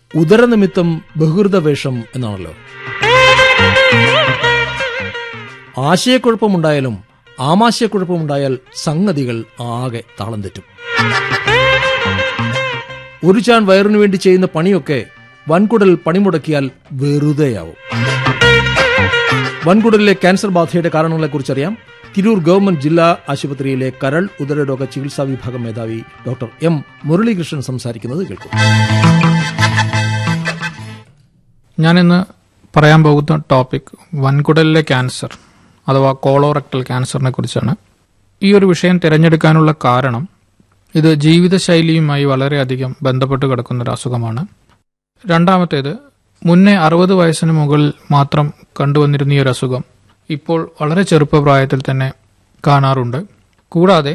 ഉദരനിമിത്തം ബഹുകൃത വേഷം എന്നാണല്ലോ ആശയക്കുഴപ്പമുണ്ടായാലും ആമാശയക്കുഴപ്പമുണ്ടായാൽ സംഗതികൾ ആകെ താളം തെറ്റും ഒരു ചാൻ വയറിനു വേണ്ടി ചെയ്യുന്ന പണിയൊക്കെ വൻകുടൽ പണിമുടക്കിയാൽ വെറുതെയാവും വൻകുടലിലെ ക്യാൻസർ ബാധയുടെ കാരണങ്ങളെക്കുറിച്ചറിയാം തിരൂർ ഗവൺമെന്റ് ജില്ലാ ആശുപത്രിയിലെ കരൾ ഉദരരോഗ ചികിത്സാ വിഭാഗം മേധാവി ഡോക്ടർ എം മുരളീകൃഷ്ണൻ സംസാരിക്കുന്നത് കേൾക്കും ഞാനിന്ന് പറയാൻ പോകുന്ന ടോപ്പിക് വൻകുടലിലെ ക്യാൻസർ അഥവാ കോളോറക്ടൽ ക്യാൻസറിനെ കുറിച്ചാണ് ഈ ഒരു വിഷയം തിരഞ്ഞെടുക്കാനുള്ള കാരണം ഇത് ജീവിതശൈലിയുമായി വളരെയധികം ബന്ധപ്പെട്ട് കിടക്കുന്ന ഒരു അസുഖമാണ് രണ്ടാമത്തേത് മുന്നേ അറുപത് വയസ്സിന് മുകളിൽ മാത്രം കണ്ടുവന്നിരുന്ന ഈ ഒരു അസുഖം ഇപ്പോൾ വളരെ ചെറുപ്പപ്രായത്തിൽ തന്നെ കാണാറുണ്ട് കൂടാതെ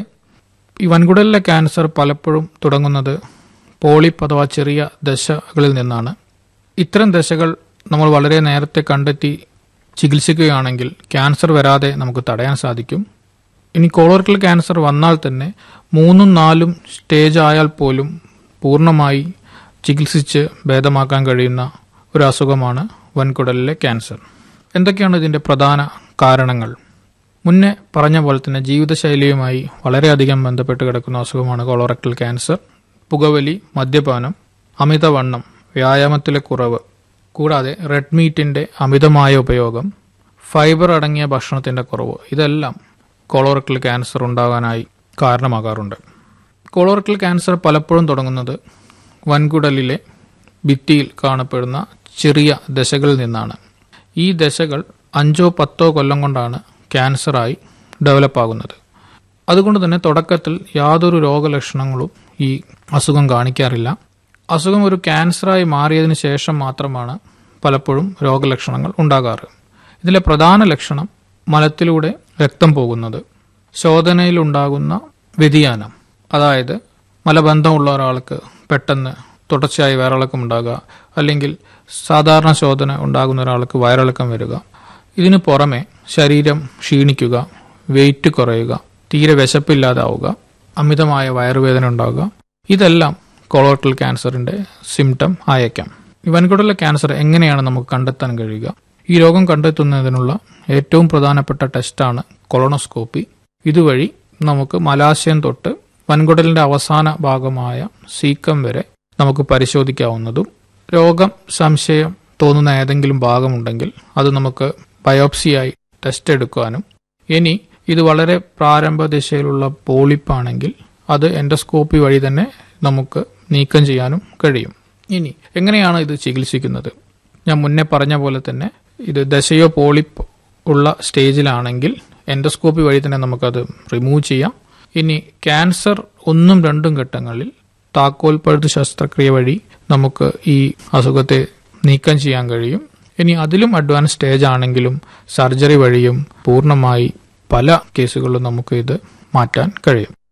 ഈ വൻകുടലിലെ ക്യാൻസർ പലപ്പോഴും തുടങ്ങുന്നത് പോളിപ്പ് അഥവാ ചെറിയ ദശകളിൽ നിന്നാണ് ഇത്തരം ദശകൾ നമ്മൾ വളരെ നേരത്തെ കണ്ടെത്തി ചികിത്സിക്കുകയാണെങ്കിൽ ക്യാൻസർ വരാതെ നമുക്ക് തടയാൻ സാധിക്കും ഇനി കോളോറക്കൽ ക്യാൻസർ വന്നാൽ തന്നെ മൂന്നും നാലും സ്റ്റേജ് ആയാൽ പോലും പൂർണ്ണമായി ചികിത്സിച്ച് ഭേദമാക്കാൻ കഴിയുന്ന ഒരു അസുഖമാണ് വൻകുടലിലെ ക്യാൻസർ എന്തൊക്കെയാണ് ഇതിൻ്റെ പ്രധാന കാരണങ്ങൾ മുന്നേ പറഞ്ഞ പോലെ തന്നെ ജീവിതശൈലിയുമായി വളരെയധികം ബന്ധപ്പെട്ട് കിടക്കുന്ന അസുഖമാണ് കോളോറക്ടൽ ക്യാൻസർ പുകവലി മദ്യപാനം അമിതവണ്ണം വ്യായാമത്തിലെ കുറവ് കൂടാതെ റെഡ് മീറ്റിന്റെ അമിതമായ ഉപയോഗം ഫൈബർ അടങ്ങിയ ഭക്ഷണത്തിന്റെ കുറവ് ഇതെല്ലാം കോളോറക്ടൽ ക്യാൻസർ ഉണ്ടാകാനായി കാരണമാകാറുണ്ട് കോളോറക്ടൽ ക്യാൻസർ പലപ്പോഴും തുടങ്ങുന്നത് വൻകുടലിലെ ഭിത്തിയിൽ കാണപ്പെടുന്ന ചെറിയ ദശകളിൽ നിന്നാണ് ഈ ദശകൾ അഞ്ചോ പത്തോ കൊല്ലം കൊണ്ടാണ് ക്യാൻസറായി ഡെവലപ്പ് ആകുന്നത് അതുകൊണ്ട് തന്നെ തുടക്കത്തിൽ യാതൊരു രോഗലക്ഷണങ്ങളും ഈ അസുഖം കാണിക്കാറില്ല അസുഖം ഒരു ക്യാൻസറായി മാറിയതിനു ശേഷം മാത്രമാണ് പലപ്പോഴും രോഗലക്ഷണങ്ങൾ ഉണ്ടാകാറ് ഇതിലെ പ്രധാന ലക്ഷണം മലത്തിലൂടെ രക്തം പോകുന്നത് ശോധനയിലുണ്ടാകുന്ന വ്യതിയാനം അതായത് മലബന്ധമുള്ള ഒരാൾക്ക് പെട്ടെന്ന് തുടർച്ചയായി വയറിളക്കം ഉണ്ടാകുക അല്ലെങ്കിൽ സാധാരണ ശോധന ഉണ്ടാകുന്ന ഒരാൾക്ക് വയറിളക്കം വരിക ഇതിനു പുറമെ ശരീരം ക്ഷീണിക്കുക വെയിറ്റ് കുറയുക തീരെ വിശപ്പില്ലാതാവുക അമിതമായ വയറുവേദന ഉണ്ടാവുക ഇതെല്ലാം കൊളോട്ടൽ ക്യാൻസറിന്റെ സിംറ്റം ആയേക്കാം ഈ വൻകുടലിലെ ക്യാൻസർ എങ്ങനെയാണ് നമുക്ക് കണ്ടെത്താൻ കഴിയുക ഈ രോഗം കണ്ടെത്തുന്നതിനുള്ള ഏറ്റവും പ്രധാനപ്പെട്ട ടെസ്റ്റാണ് കൊളോണോസ്കോപ്പി ഇതുവഴി നമുക്ക് മലാശയം തൊട്ട് വൻകുടലിന്റെ അവസാന ഭാഗമായ സീക്കം വരെ നമുക്ക് പരിശോധിക്കാവുന്നതും രോഗം സംശയം തോന്നുന്ന ഏതെങ്കിലും ഭാഗമുണ്ടെങ്കിൽ അത് നമുക്ക് ബയോപ്സിയായി ടെസ്റ്റ് എടുക്കാനും ഇനി ഇത് വളരെ പ്രാരംഭ ദിശയിലുള്ള പോളിപ്പാണെങ്കിൽ അത് എൻഡോസ്കോപ്പി വഴി തന്നെ നമുക്ക് നീക്കം ചെയ്യാനും കഴിയും ഇനി എങ്ങനെയാണ് ഇത് ചികിത്സിക്കുന്നത് ഞാൻ മുന്നേ പറഞ്ഞ പോലെ തന്നെ ഇത് ദശയോ പോളിപ്പ് ഉള്ള സ്റ്റേജിലാണെങ്കിൽ എൻഡോസ്കോപ്പി വഴി തന്നെ നമുക്കത് റിമൂവ് ചെയ്യാം ഇനി ക്യാൻസർ ഒന്നും രണ്ടും ഘട്ടങ്ങളിൽ താക്കോൽ പഴുത് ശസ്ത്രക്രിയ വഴി നമുക്ക് ഈ അസുഖത്തെ നീക്കം ചെയ്യാൻ കഴിയും ഇനി അതിലും അഡ്വാൻസ് സ്റ്റേജ് ആണെങ്കിലും സർജറി വഴിയും പൂർണ്ണമായി പല കേസുകളിലും നമുക്ക് ഇത് മാറ്റാൻ കഴിയും